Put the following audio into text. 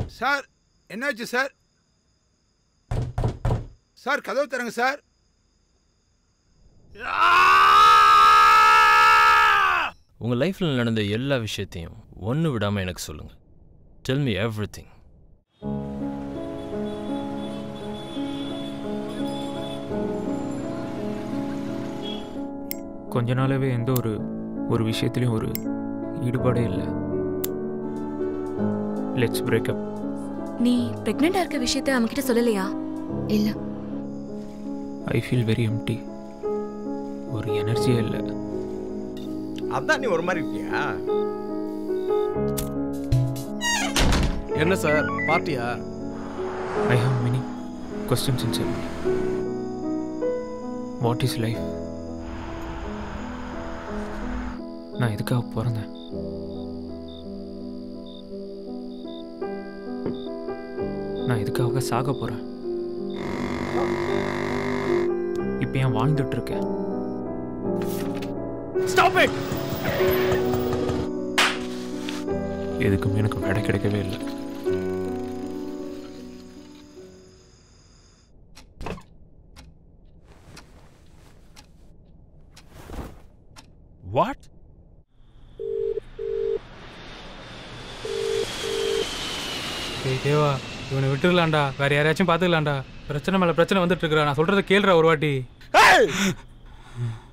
sir என்னாச்சு sir sir கதவு தரங்க சார் உங்கள் லைஃப்பில் நடந்த எல்லா விஷயத்தையும் ஒன்று விடாமல் எனக்கு சொல்லுங்கள் டெல் மீ எவ்ரி திங் கொஞ்ச நாளாவே எந்த ஒரு ஒரு விஷயத்துலையும் ஒரு ஈடுபாடே இல்லை லெட்ஸ் பிரேக்கப் நீ பிரெக்னெண்டா இருக்க விஷயத்த அவன்கிட்ட சொல்லலையா இல்ல ஐ ஃபீல் வெரி எம்டி ஒரு எனர்ஜியே இல்லை அதான் நீ ஒரு மாதிரி இருக்கியா என்ன சார் பார்ட்டியா I have many questions in cell what is life நான் எதுக்காக பிறந்தேன் நான் எதுக்காக சாக போகிறேன் இப்போ ஏன் வாழ்ந்துட்டு இருக்கேன் ஸ்டாப் இட் எதுக்கும் எனக்கு விடை கிடைக்கவே இல்லை வாட் டேய் தேவா இவனை விட்டுடலாம்டா வேற யாரையாச்சும் பார்த்துக்கலாம்டா பிரச்சனை மேல பிரச்சனை வந்துட்டு இருக்கிறா நான் சொல்றதை கேளுடா ஒரு வாட்டி